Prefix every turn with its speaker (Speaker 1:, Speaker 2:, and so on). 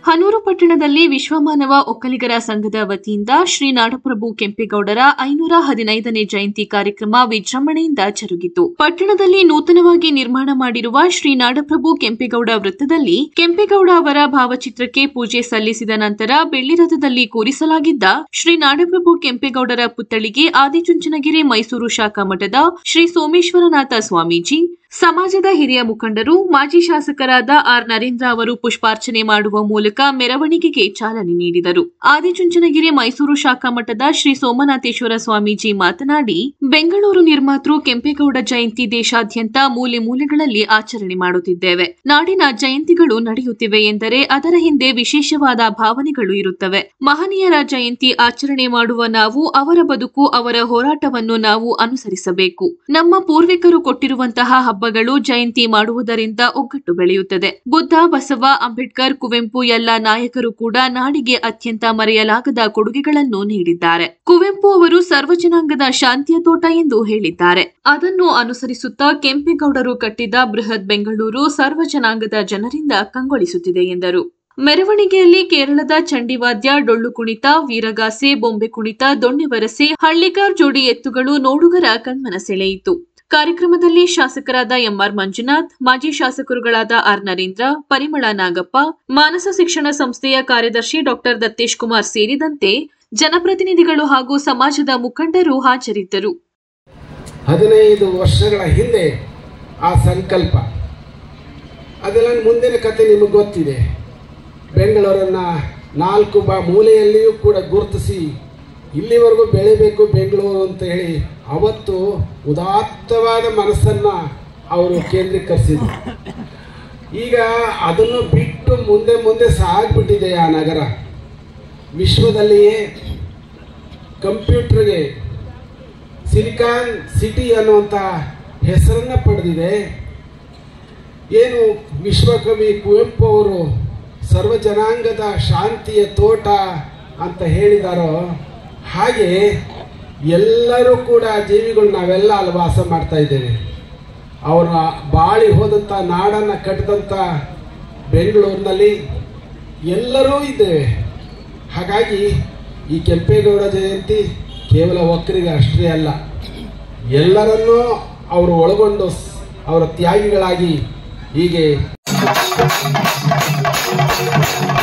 Speaker 1: ಹನೂರು ಪಟ್ಟಣದಲ್ಲಿ ವಿಶ್ವಮಾನವ ಒಕ್ಕಲಿಗರ ಸಂಘದ ವತಿಯಿಂದ ಶ್ರೀ ನಾಡಪ್ರಭು ಕೆಂಪೇಗೌಡರ ಐನೂರ ಹದಿನೈದನೇ ಜಯಂತಿ ಕಾರ್ಯಕ್ರಮ ವಿಜೃಂಭಣೆಯಿಂದ ಜರುಗಿತು ಪಟ್ಟಣದಲ್ಲಿ ನೂತನವಾಗಿ ನಿರ್ಮಾಣ ಮಾಡಿರುವ ಶ್ರೀ ನಾಡಪ್ರಭು ಕೆಂಪೇಗೌಡ ವೃತ್ತದಲ್ಲಿ ಕೆಂಪೇಗೌಡ ಅವರ ಭಾವಚಿತ್ರಕ್ಕೆ ಪೂಜೆ ಸಲ್ಲಿಸಿದ ನಂತರ ಬೆಳ್ಳಿ ರಥದಲ್ಲಿ ಕೂರಿಸಲಾಗಿದ್ದ ಶ್ರೀ ನಾಡಪ್ರಭು ಕೆಂಪೇಗೌಡರ ಪುತ್ಥಳಿಗೆ ಆದಿಚುಂಚನಗಿರಿ ಮೈಸೂರು ಶಾಖಾ ಮಠದ ಶ್ರೀ ಸೋಮೇಶ್ವರನಾಥ ಸ್ವಾಮೀಜಿ ಸಮಾಜದ ಹಿರಿಯ ಮುಖಂಡರು ಮಾಜಿ ಶಾಸಕರಾದ ಆರ್ ನರೇಂದ್ರ ಅವರು ಪುಷ್ಪಾರ್ಚನೆ ಮಾಡುವ ಮೂಲಕ ಮೆರವಣಿಗೆಗೆ ಚಾಲನೆ ನೀಡಿದರು ಆದಿಚುಂಚನಗಿರಿ ಮೈಸೂರು ಶಾಖಾ ಮಠದ ಶ್ರೀ ಸೋಮನಾಥೇಶ್ವರ ಸ್ವಾಮೀಜಿ ಮಾತನಾಡಿ ಬೆಂಗಳೂರು ನಿರ್ಮಾತೃ ಕೆಂಪೇಗೌಡ ಜಯಂತಿ ದೇಶಾದ್ಯಂತ ಮೂಲೆ ಮೂಲೆಗಳಲ್ಲಿ ಆಚರಣೆ ಮಾಡುತ್ತಿದ್ದೇವೆ ನಾಡಿನ ಜಯಂತಿಗಳು ನಡೆಯುತ್ತಿವೆ ಎಂದರೆ ಅದರ ಹಿಂದೆ ವಿಶೇಷವಾದ ಭಾವನೆಗಳು ಇರುತ್ತವೆ ಮಹನೀಯರ ಜಯಂತಿ ಆಚರಣೆ ಮಾಡುವ ನಾವು ಅವರ ಬದುಕು ಅವರ ಹೋರಾಟವನ್ನು ನಾವು ಅನುಸರಿಸಬೇಕು ನಮ್ಮ ಪೂರ್ವಿಕರು ಕೊಟ್ಟಿರುವಂತಹ ಹಬ್ಬಗಳು ಜಯಂತಿ ಮಾಡುವುದರಿಂದ ಒಗ್ಗಟ್ಟು ಬೆಳೆಯುತ್ತದೆ ಬುದ್ಧ ಬಸವ ಅಂಬೇಡ್ಕರ್ ಕುವೆಂಪು ಎಲ್ಲ ನಾಯಕರು ಕೂಡ ನಾಡಿಗೆ ಅತ್ಯಂತ ಮರೆಯಲಾಗದ ಕೊಡುಗೆಗಳನ್ನು ನೀಡಿದ್ದಾರೆ ಕುವೆಂಪು ಅವರು ಸರ್ವಜನಾಂಗದ ಶಾಂತಿಯ ತೋಟ ಎಂದು ಹೇಳಿದ್ದಾರೆ ಅದನ್ನು ಅನುಸರಿಸುತ್ತಾ ಕೆಂಪೇಗೌಡರು ಕಟ್ಟಿದ ಬೃಹತ್ ಬೆಂಗಳೂರು ಸರ್ವಜನಾಂಗದ ಜನರಿಂದ ಕಂಗೊಳಿಸುತ್ತಿದೆ ಎಂದರು ಮೆರವಣಿಗೆಯಲ್ಲಿ ಕೇರಳದ ಚಂಡಿವಾದ್ಯ ಡೊಳ್ಳು ಕುಣಿತ ವೀರಗಾಸೆ ಬೊಂಬೆ ಕುಣಿತ ದೊಣ್ಣೆವರಸೆ ಹಳ್ಳಿಕಾರ್ ಜೋಡಿ ಎತ್ತುಗಳು ನೋಡುಗರ ಕಣ್ಮನ ಸೆಳೆಯಿತು ಕಾರ್ಯಕ್ರಮದಲ್ಲಿ ಶಾಸಕರಾದ ಎಂಆರ್ ಮಂಜುನಾಥ್ ಮಾಜಿ ಶಾಸಕರುಗಳಾದ ಆರ್ ನರೇಂದ್ರ ಪರಿಮಳ ನಾಗಪ್ಪ ಮಾನಸ ಶಿಕ್ಷಣ ಸಂಸ್ಥೆಯ ಕಾರ್ಯದರ್ಶಿ ಡಾಕ್ಟರ್ ದತ್ತೇಶ್ ಕುಮಾರ್ ಸೇರಿದಂತೆ ಜನಪ್ರತಿನಿಧಿಗಳು ಹಾಗೂ ಸಮಾಜದ ಮುಖಂಡರು ಹಾಜರಿದ್ದರು
Speaker 2: ಹದಿನೈದು ವರ್ಷಗಳ ಹಿಂದೆ ಆ ಸಂಕಲ್ಪ ಅದೆಲ್ಲ ಮುಂದಿನ ಕತೆ ನಿಮಗೆ ಗೊತ್ತಿದೆ ಬೆಂಗಳೂರನ್ನು ನಾಲ್ಕು ಬಾ ಮೂಲೆಯಲ್ಲಿಯೂ ಕೂಡ ಗುರುತಿಸಿ ಇಲ್ಲಿವರೆಗೂ ಬೆಳಿಬೇಕು ಬೆಂಗಳೂರು ಅಂತ ಹೇಳಿ ಅವತ್ತು ಉದಾತ್ತವಾದ ಮನಸ್ಸನ್ನು ಅವರು ಕೇಂದ್ರೀಕರಿಸಿದರು ಈಗ ಅದನ್ನು ಬಿಟ್ಟು ಮುಂದೆ ಮುಂದೆ ಸಾಗ್ಬಿಟ್ಟಿದೆ ಆ ನಗರ ವಿಶ್ವದಲ್ಲಿಯೇ ಕಂಪ್ಯೂಟರ್ಗೆ ಸಿಲಿಕಾನ್ ಸಿಟಿ ಅನ್ನುವಂಥ ಹೆಸರನ್ನು ಪಡೆದಿದೆ ಏನು ವಿಶ್ವಕವಿ ಕುವೆಂಪು ಅವರು ಸರ್ವಜನಾಂಗದ ಶಾಂತಿಯ ತೋಟ ಅಂತ ಹೇಳಿದಾರೋ ಹಾಗೆ ಎಲ್ಲರೂ ಕೂಡ ಜೀವಿಗಳು ನಾವೆಲ್ಲ ಅಲ್ಲಿ ವಾಸ ಮಾಡ್ತಾ ಇದ್ದೇವೆ ಅವರ ಬಾಳಿ ಹೋದಂಥ ನಾಡನ್ನು ಕಟ್ಟಿದಂಥ ಬೆಂಗಳೂರಿನಲ್ಲಿ ಎಲ್ಲರೂ ಇದ್ದೇವೆ ಹಾಗಾಗಿ ಈ ಕೆಂಪೇಗೌಡ ಜಯಂತಿ ಕೇವಲ ಒಕ್ಕರಿಗೆ ಅಷ್ಟೇ ಅಲ್ಲ ಎಲ್ಲರನ್ನೂ ಅವರು ಒಳಗೊಂಡು ಅವರ ತ್ಯಾಗಿಗಳಾಗಿ ಹೀಗೆ